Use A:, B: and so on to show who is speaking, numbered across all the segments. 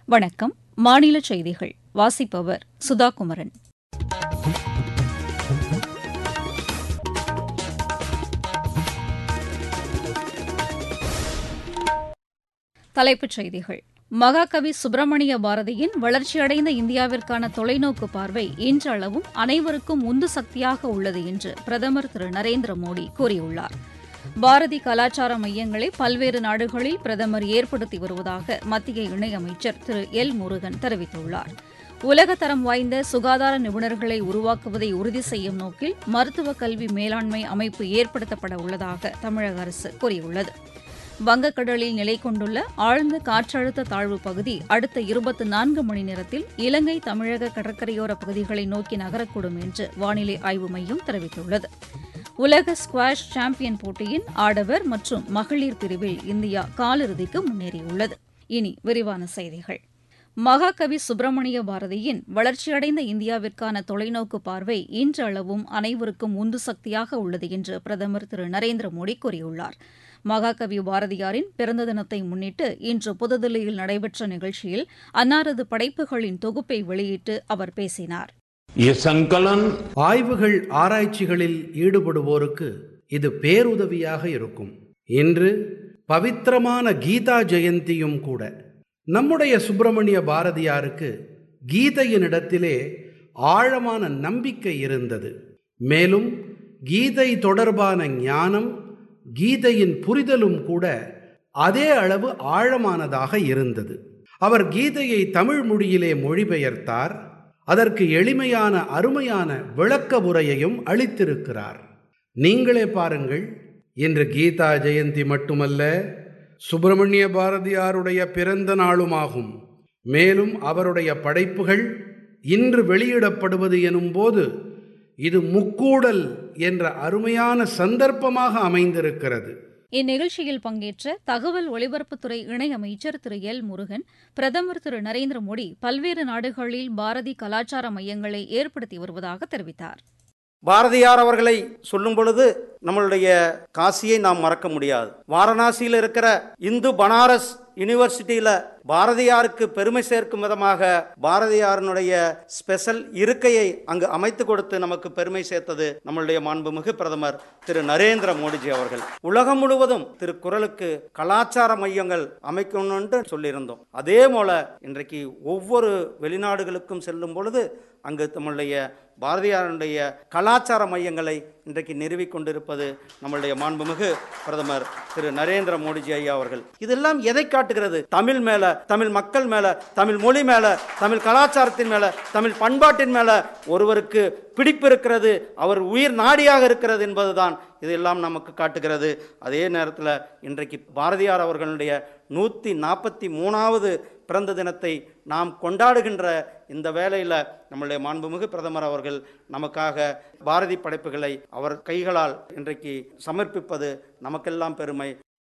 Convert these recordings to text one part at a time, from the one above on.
A: வணக்கம் மாநில செய்திகள் வாசிப்பவர் சுதா குமரன் தலைப்புச் செய்திகள் மகாகவி சுப்பிரமணிய பாரதியின் வளர்ச்சியடைந்த இந்தியாவிற்கான தொலைநோக்கு பார்வை இன்றளவும் அனைவருக்கும் உந்து சக்தியாக உள்ளது என்று பிரதமர் திரு நரேந்திர மோடி கூறியுள்ளார் பாரதி கலாச்சார மையங்களை பல்வேறு நாடுகளில் பிரதமர் ஏற்படுத்தி வருவதாக மத்திய இணையமைச்சர் திரு எல் முருகன் தெரிவித்துள்ளார் உலகத்தரம் வாய்ந்த சுகாதார நிபுணர்களை உருவாக்குவதை உறுதி செய்யும் நோக்கில் மருத்துவ கல்வி மேலாண்மை அமைப்பு ஏற்படுத்தப்பட உள்ளதாக தமிழக அரசு கூறியுள்ளது வங்கக்கடலில் நிலை கொண்டுள்ள ஆழ்ந்த காற்றழுத்த தாழ்வு பகுதி அடுத்த இருபத்தி நான்கு மணி நேரத்தில் இலங்கை தமிழக கடற்கரையோர பகுதிகளை நோக்கி நகரக்கூடும் என்று வானிலை ஆய்வு மையம் தெரிவித்துள்ளது உலக ஸ்குவாஷ் சாம்பியன் போட்டியின் ஆடவர் மற்றும் மகளிர் பிரிவில் இந்தியா காலிறுதிக்கு முன்னேறியுள்ளது இனி விரிவான செய்திகள் மகாகவி சுப்பிரமணிய பாரதியின் வளர்ச்சியடைந்த இந்தியாவிற்கான தொலைநோக்கு பார்வை இன்றளவும் அனைவருக்கும் உந்து சக்தியாக உள்ளது என்று பிரதமர் திரு நரேந்திர மோடி கூறியுள்ளார் மகாகவி பாரதியாரின் பிறந்த தினத்தை முன்னிட்டு இன்று புதுதில்லியில் நடைபெற்ற நிகழ்ச்சியில் அன்னாரது படைப்புகளின் தொகுப்பை வெளியிட்டு அவர் பேசினார்
B: ये संकलन
C: ஆய்வுகள் ஆராய்ச்சிகளில் ஈடுபடுவோருக்கு இது பேருதவியாக இருக்கும் இன்று பவித்திரமான கீதா ஜெயந்தியும் கூட நம்முடைய சுப்பிரமணிய பாரதியாருக்கு கீதையினிடத்திலே ஆழமான நம்பிக்கை இருந்தது மேலும் கீதை தொடர்பான ஞானம் கீதையின் புரிதலும் கூட அதே அளவு ஆழமானதாக இருந்தது அவர் கீதையை தமிழ் மொழியிலே மொழிபெயர்த்தார் அதற்கு எளிமையான அருமையான விளக்க உரையையும் அளித்திருக்கிறார் நீங்களே பாருங்கள் இன்று கீதா ஜெயந்தி மட்டுமல்ல சுப்பிரமணிய பாரதியாருடைய பிறந்த நாளுமாகும் மேலும் அவருடைய படைப்புகள் இன்று வெளியிடப்படுவது எனும்போது இது முக்கூடல் என்ற அருமையான சந்தர்ப்பமாக அமைந்திருக்கிறது
A: இந்நிகழ்ச்சியில் பங்கேற்ற தகவல் ஒலிபரப்புத்துறை இணையமைச்சர் திரு எல் முருகன் பிரதமர் திரு நரேந்திர மோடி பல்வேறு நாடுகளில் பாரதி கலாச்சார மையங்களை ஏற்படுத்தி வருவதாக தெரிவித்தார்
D: பாரதியார் அவர்களை சொல்லும் பொழுது நம்மளுடைய காசியை நாம் மறக்க முடியாது வாரணாசியில் இருக்கிற இந்து பனாரஸ் யூனிவர்சிட்டியில பாரதியாருக்கு பெருமை சேர்க்கும் விதமாக பாரதியாரினுடைய ஸ்பெஷல் இருக்கையை அங்கு அமைத்து கொடுத்து நமக்கு பெருமை சேர்த்தது நம்மளுடைய மாண்புமிகு பிரதமர் திரு நரேந்திர மோடிஜி அவர்கள் உலகம் முழுவதும் திருக்குறளுக்கு கலாச்சார மையங்கள் அமைக்கணும் என்று சொல்லியிருந்தோம் அதே போல இன்றைக்கு ஒவ்வொரு வெளிநாடுகளுக்கும் செல்லும் பொழுது அங்கு நம்மளுடைய பாரதியாருடைய கலாச்சார மையங்களை இன்றைக்கு நிறுவிக் கொண்டிருப்பது நம்மளுடைய மாண்புமிகு பிரதமர் திரு நரேந்திர மோடிஜி ஐயா அவர்கள் இதெல்லாம் எதை காட்டுகிறது தமிழ் மேல தமிழ் மக்கள் மேல தமிழ் மொழி மேல தமிழ் கலாச்சாரத்தின் மேல தமிழ் பண்பாட்டின் மேல ஒருவருக்கு பிடிப்பு இருக்கிறது அவர் உயிர் நாடியாக இருக்கிறது என்பதுதான் இதெல்லாம் நமக்கு காட்டுகிறது அதே நேரத்தில் இன்றைக்கு பாரதியார் அவர்களுடைய நூற்றி நாற்பத்தி மூணாவது பிறந்த தினத்தை நாம் கொண்டாடுகின்ற இந்த வேளையில் நம்முடைய மாண்புமிகு பிரதமர் அவர்கள் நமக்காக பாரதி படைப்புகளை அவர் கைகளால் இன்றைக்கு சமர்ப்பிப்பது நமக்கெல்லாம் பெருமை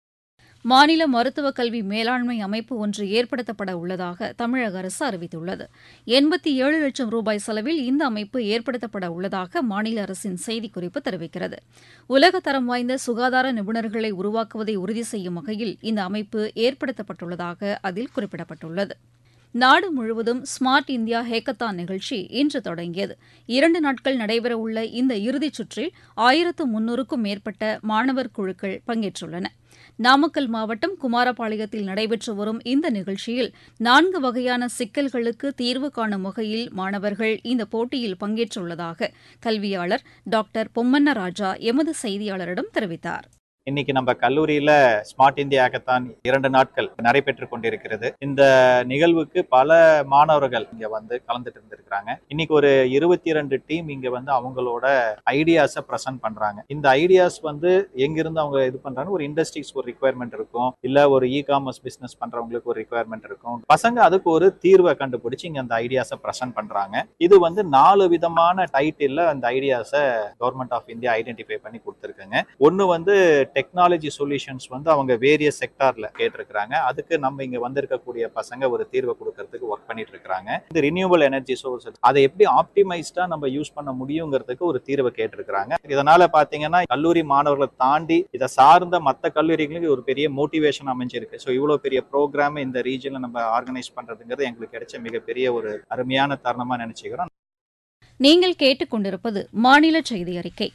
A: மாநில மருத்துவக் கல்வி மேலாண்மை அமைப்பு ஒன்று ஏற்படுத்தப்பட உள்ளதாக தமிழக அரசு அறிவித்துள்ளது எண்பத்தி ஏழு லட்சம் ரூபாய் செலவில் இந்த அமைப்பு ஏற்படுத்தப்பட உள்ளதாக மாநில அரசின் செய்திக்குறிப்பு தெரிவிக்கிறது உலகத்தரம் வாய்ந்த சுகாதார நிபுணர்களை உருவாக்குவதை உறுதி செய்யும் வகையில் இந்த அமைப்பு ஏற்படுத்தப்பட்டுள்ளதாக அதில் குறிப்பிடப்பட்டுள்ளது நாடு முழுவதும் ஸ்மார்ட் இந்தியா ஹேக்கத்தான் நிகழ்ச்சி இன்று தொடங்கியது இரண்டு நாட்கள் நடைபெறவுள்ள இந்த இறுதிச் சுற்றில் ஆயிரத்து முன்னூறுக்கும் மேற்பட்ட மாணவர் குழுக்கள் பங்கேற்றுள்ளன நாமக்கல் மாவட்டம் குமாரபாளையத்தில் நடைபெற்று வரும் இந்த நிகழ்ச்சியில் நான்கு வகையான சிக்கல்களுக்கு தீர்வு காணும் வகையில் மாணவர்கள் இந்த போட்டியில் பங்கேற்றுள்ளதாக கல்வியாளர் டாக்டர் பொம்மண்ண ராஜா எமது செய்தியாளரிடம் தெரிவித்தார்
E: இன்னைக்கு நம்ம கல்லூரியில ஸ்மார்ட் இந்தியா ஹேக்கத்தான் இரண்டு நாட்கள் நடைபெற்று கொண்டிருக்கிறது இந்த நிகழ்வுக்கு பல மாணவர்கள் இங்க வந்து கலந்துட்டு இருந்திருக்கிறாங்க இன்னைக்கு ஒரு இருபத்தி ரெண்டு டீம் இங்க வந்து அவங்களோட ஐடியாஸை ப்ரெசென்ட் பண்றாங்க இந்த ஐடியாஸ் வந்து எங்கிருந்து அவங்க இது பண்றாங்க ஒரு இண்டஸ்ட்ரீஸ் ஒரு ரிக்குவயர்மெண்ட் இருக்கும் இல்ல ஒரு இ காமர்ஸ் பிசினஸ் பண்றவங்களுக்கு ஒரு ரிக்குவயர்மெண்ட் இருக்கும் பசங்க அதுக்கு ஒரு தீர்வை கண்டுபிடிச்சு இங்க அந்த ஐடியாஸை ப்ரெசென்ட் பண்றாங்க இது வந்து நாலு விதமான டைட்டில்ல அந்த ஐடியாஸை கவர்மெண்ட் ஆஃப் இந்தியா ஐடென்டிஃபை பண்ணி கொடுத்துருக்குங்க ஒன்னு வந்து டெக்னாலஜி சொல்யூஷன்ஸ் வந்து அவங்க வேரியஸ் செக்டார்ல கேட்டிருக்கிறாங்க அதுக்கு நம்ம இங்க வந்திருக்கக்கூடிய பசங்க ஒரு தீர்வை கொடுக்கறதுக்கு ஒர்க் பண்ணிட்டு இருக்காங்க இது ரினியூவல் எனர்ஜி சோர்ஸ் அதை எப்படி ஆப்டிமைஸ்டா நம்ம யூஸ் பண்ண முடியுங்கிறதுக்கு ஒரு தீர்வை கேட்டிருக்கிறாங்க இதனால பாத்தீங்கன்னா கல்லூரி மாணவர்களை தாண்டி இதை சார்ந்த மற்ற கல்லூரிகளுக்கு ஒரு பெரிய மோட்டிவேஷன் அமைஞ்சிருக்கு ஸோ இவ்வளவு பெரிய ப்ரோக்ராம் இந்த ரீஜன்ல நம்ம ஆர்கனைஸ் பண்றதுங்கிறது எங்களுக்கு கிடைச்ச மிகப்பெரிய ஒரு அருமையான தருணமா நினைச்சுக்கிறோம்
A: நீங்கள் கேட்டுக்கொண்டிருப்பது மாநில செய்தி அறிக்கை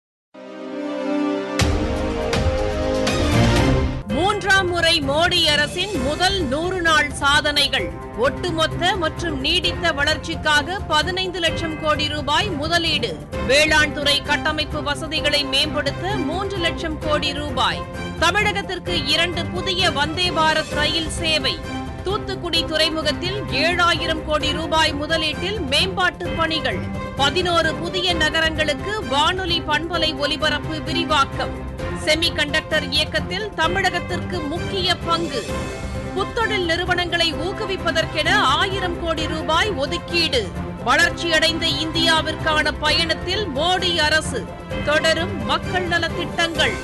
B: மூன்றாம் முறை மோடி அரசின் முதல் நூறு நாள் சாதனைகள் ஒட்டுமொத்த மற்றும் நீடித்த வளர்ச்சிக்காக பதினைந்து லட்சம் கோடி ரூபாய் முதலீடு வேளாண் துறை கட்டமைப்பு வசதிகளை மேம்படுத்த மூன்று லட்சம் கோடி ரூபாய் தமிழகத்திற்கு இரண்டு புதிய வந்தே பாரத் ரயில் சேவை தூத்துக்குடி துறைமுகத்தில் ஏழாயிரம் கோடி ரூபாய் முதலீட்டில் மேம்பாட்டு பணிகள் பதினோரு புதிய நகரங்களுக்கு வானொலி பண்பலை ஒலிபரப்பு விரிவாக்கம் செமி கண்டக்டர் இயக்கத்தில் தமிழகத்திற்கு முக்கிய பங்கு புத்தொழில் நிறுவனங்களை ஊக்குவிப்பதற்கென ஆயிரம் கோடி ரூபாய் ஒதுக்கீடு வளர்ச்சியடைந்த இந்தியாவிற்கான பயணத்தில் மோடி அரசு தொடரும் மக்கள் நலத் திட்டங்கள்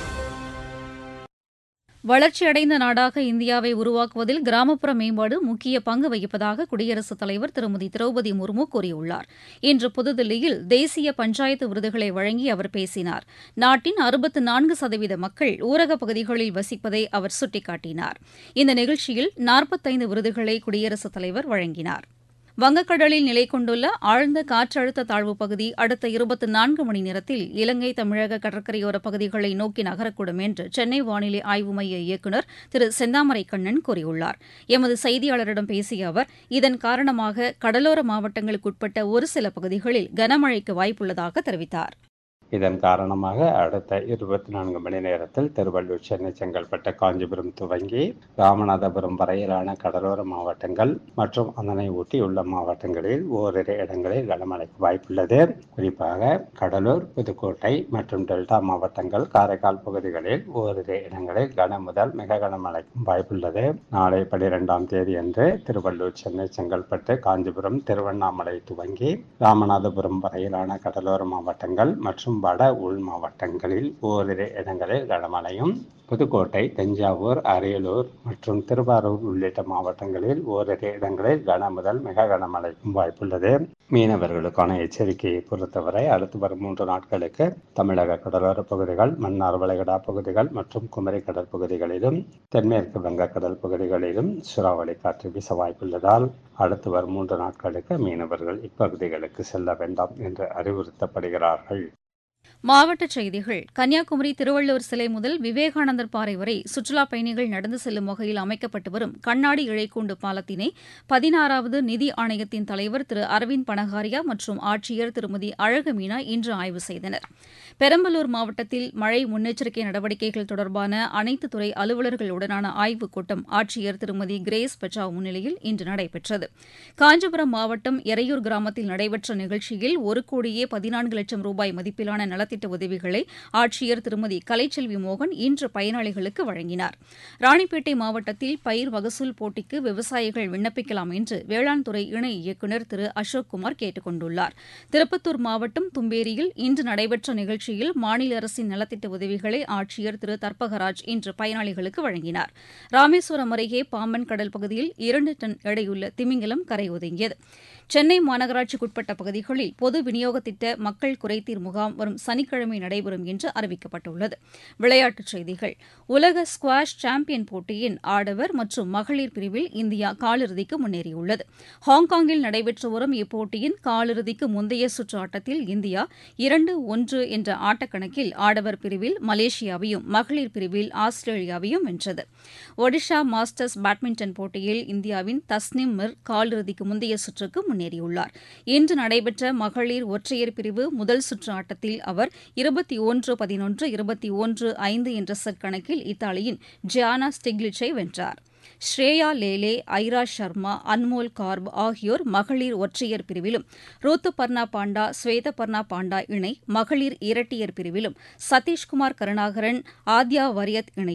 A: வளர்ச்சியடைந்த நாடாக இந்தியாவை உருவாக்குவதில் கிராமப்புற மேம்பாடு முக்கிய பங்கு வகிப்பதாக குடியரசுத் தலைவர் திருமதி திரௌபதி முர்மு கூறியுள்ளார் இன்று புதுதில்லியில் தேசிய பஞ்சாயத்து விருதுகளை வழங்கி அவர் பேசினார் நாட்டின் அறுபத்து நான்கு சதவீத மக்கள் ஊரகப் பகுதிகளில் வசிப்பதை அவர் சுட்டிக்காட்டினார் இந்த நிகழ்ச்சியில் நாற்பத்தைந்து விருதுகளை குடியரசுத் தலைவர் வழங்கினார் வங்கக்கடலில் நிலை கொண்டுள்ள ஆழ்ந்த காற்றழுத்த தாழ்வுப் பகுதி அடுத்த இருபத்தி நான்கு மணி நேரத்தில் இலங்கை தமிழக கடற்கரையோர பகுதிகளை நோக்கி நகரக்கூடும் என்று சென்னை வானிலை ஆய்வு மைய இயக்குநர் திரு செந்தாமரை கண்ணன் கூறியுள்ளார் எமது செய்தியாளரிடம் பேசிய அவர் இதன் காரணமாக கடலோர மாவட்டங்களுக்குட்பட்ட ஒரு சில பகுதிகளில் கனமழைக்கு வாய்ப்புள்ளதாக தெரிவித்தார்
F: இதன் காரணமாக அடுத்த இருபத்தி நான்கு மணி நேரத்தில் திருவள்ளூர் சென்னை செங்கல்பட்டு காஞ்சிபுரம் துவங்கி ராமநாதபுரம் வரையிலான கடலோர மாவட்டங்கள் மற்றும் அதனை ஒட்டியுள்ள மாவட்டங்களில் ஓரிரு இடங்களில் கனமழைக்கு வாய்ப்புள்ளது குறிப்பாக கடலூர் புதுக்கோட்டை மற்றும் டெல்டா மாவட்டங்கள் காரைக்கால் பகுதிகளில் ஓரிரு இடங்களில் கன முதல் மிக கனமழைக்கும் வாய்ப்புள்ளது நாளை பனிரெண்டாம் தேதி அன்று திருவள்ளூர் சென்னை செங்கல்பட்டு காஞ்சிபுரம் திருவண்ணாமலை துவங்கி ராமநாதபுரம் வரையிலான கடலோர மாவட்டங்கள் மற்றும் வட உள் மாவட்டங்களில் ஓரிரு இடங்களில் கனமழையும் புதுக்கோட்டை தஞ்சாவூர் அரியலூர் மற்றும் திருவாரூர் உள்ளிட்ட மாவட்டங்களில் ஓரிரு இடங்களில் கன முதல் மிக கனமழைக்கும் வாய்ப்புள்ளது மீனவர்களுக்கான எச்சரிக்கையை பொறுத்தவரை அடுத்து வரும் மூன்று நாட்களுக்கு தமிழக கடலோர பகுதிகள் மன்னார் வளைகுடா பகுதிகள் மற்றும் குமரி கடற்பகுதிகளிலும் தென்மேற்கு வங்கக்கடல் பகுதிகளிலும் சூறாவளி காற்று வீச வாய்ப்புள்ளதால் அடுத்து வரும் மூன்று நாட்களுக்கு மீனவர்கள் இப்பகுதிகளுக்கு செல்ல வேண்டாம் என்று அறிவுறுத்தப்படுகிறார்கள்
A: மாவட்டச் செய்திகள் கன்னியாகுமரி திருவள்ளுவர் சிலை முதல் விவேகானந்தர் பாறை வரை சுற்றுலாப் பயணிகள் நடந்து செல்லும் வகையில் அமைக்கப்பட்டு வரும் கண்ணாடி இழைக்கூண்டு பாலத்தினை பதினாறாவது நிதி ஆணையத்தின் தலைவர் திரு அரவிந்த் பனகாரியா மற்றும் ஆட்சியர் திருமதி அழகுமீனா இன்று ஆய்வு செய்தனர் பெரம்பலூர் மாவட்டத்தில் மழை முன்னெச்சரிக்கை நடவடிக்கைகள் தொடர்பான அனைத்து துறை அலுவலர்களுடனான ஆய்வுக் கூட்டம் ஆட்சியர் திருமதி கிரேஸ் பெட்ராவ் முன்னிலையில் இன்று நடைபெற்றது காஞ்சிபுரம் மாவட்டம் எரையூர் கிராமத்தில் நடைபெற்ற நிகழ்ச்சியில் ஒரு கோடியே பதினான்கு லட்சம் ரூபாய் மதிப்பிலான நலத்திட்ட உதவிகளை ஆட்சியர் திருமதி கலைச்செல்வி மோகன் இன்று பயனாளிகளுக்கு வழங்கினார் ராணிப்பேட்டை மாவட்டத்தில் பயிர் மகசூல் போட்டிக்கு விவசாயிகள் விண்ணப்பிக்கலாம் என்று வேளாண் துறை இணை இயக்குநர் திரு அசோக் குமார் கேட்டுக் கொண்டுள்ளார் திருப்பத்தூர் மாவட்டம் தும்பேரியில் இன்று நடைபெற்ற நிகழ்ச்சியில் மாநில அரசின் நலத்திட்ட உதவிகளை ஆட்சியர் திரு தர்பகராஜ் இன்று பயனாளிகளுக்கு வழங்கினார் ராமேஸ்வரம் அருகே பாம்பன் கடல் பகுதியில் இரண்டு டன் எடையுள்ள திமிங்கலம் கரை ஒதுங்கியது சென்னை மாநகராட்சிக்குட்பட்ட பகுதிகளில் பொது விநியோக திட்ட மக்கள் குறைதீர் முகாம் வரும் சனிக்கிழமை நடைபெறும் என்று அறிவிக்கப்பட்டுள்ளது விளையாட்டுச் செய்திகள் உலக ஸ்குவாஷ் சாம்பியன் போட்டியின் ஆடவர் மற்றும் மகளிர் பிரிவில் இந்தியா காலிறுதிக்கு முன்னேறியுள்ளது ஹாங்காங்கில் நடைபெற்று வரும் இப்போட்டியின் காலிறுதிக்கு முந்தைய சுற்று ஆட்டத்தில் இந்தியா இரண்டு ஒன்று என்ற ஆட்டக்கணக்கில் ஆடவர் பிரிவில் மலேசியாவையும் மகளிர் பிரிவில் ஆஸ்திரேலியாவையும் வென்றது ஒடிஷா மாஸ்டர்ஸ் பேட்மிண்டன் போட்டியில் இந்தியாவின் தஸ்னிம் மிர் காலிறுதிக்கு முந்தைய சுற்றுக்கு முன்னேறியுள்ளார் இன்று நடைபெற்ற மகளிர் ஒற்றையர் பிரிவு முதல் சுற்று ஆட்டத்தில் அவர் இருபத்தி ஒன்று பதினொன்று இருபத்தி ஒன்று ஐந்து என்ற செட் கணக்கில் இத்தாலியின் ஜியானா ஸ்டிக்லிச்சை வென்றார் ஸ்ரேயா லேலே ஐரா சர்மா அன்மோல் கார்ப் ஆகியோர் மகளிர் ஒற்றையர் பிரிவிலும் ருத்துபர்ணா பாண்டா ஸ்வேதபர்ணா பாண்டா இணை மகளிர் இரட்டையர் பிரிவிலும் சதீஷ்குமார் கருணாகரன் ஆத்யா வரியத் இணையும்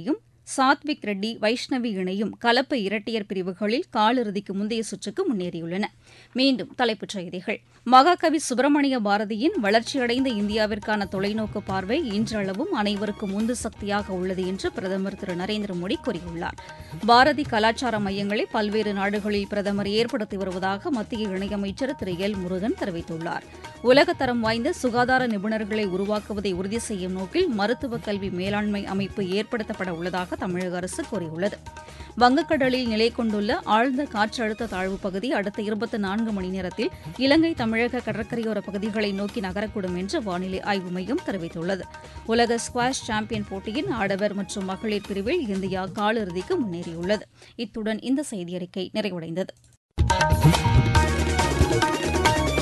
A: சாத்விக் ரெட்டி வைஷ்ணவி இணையும் கலப்பு இரட்டையர் பிரிவுகளில் காலிறுதிக்கு முந்தைய சுற்றுக்கு முன்னேறியுள்ளன மீண்டும் தலைப்புச் செய்திகள் மகாகவி சுப்பிரமணிய பாரதியின் வளர்ச்சியடைந்த இந்தியாவிற்கான தொலைநோக்கு பார்வை இன்றளவும் அனைவருக்கும் உந்து சக்தியாக உள்ளது என்று பிரதமர் திரு நரேந்திர மோடி கூறியுள்ளார் பாரதி கலாச்சார மையங்களை பல்வேறு நாடுகளில் பிரதமர் ஏற்படுத்தி வருவதாக மத்திய இணையமைச்சர் திரு எல் முருகன் தெரிவித்துள்ளார் உலகத்தரம் வாய்ந்த சுகாதார நிபுணர்களை உருவாக்குவதை உறுதி செய்யும் நோக்கில் மருத்துவ கல்வி மேலாண்மை அமைப்பு ஏற்படுத்தப்பட உள்ளதாக தமிழக அரசு கூறியுள்ளது வங்கக்கடலில் நிலை கொண்டுள்ள ஆழ்ந்த காற்றழுத்த தாழ்வுப் பகுதி அடுத்த இருபத்தி நான்கு மணி நேரத்தில் இலங்கை தமிழக கடற்கரையோர பகுதிகளை நோக்கி நகரக்கூடும் என்று வானிலை ஆய்வு மையம் தெரிவித்துள்ளது உலக ஸ்குவாஷ் சாம்பியன் போட்டியின் ஆடவர் மற்றும் மகளிர் பிரிவில் இந்தியா காலிறுதிக்கு முன்னேறியுள்ளது இத்துடன் இந்த செய்தியறிக்கை நிறைவடைந்தது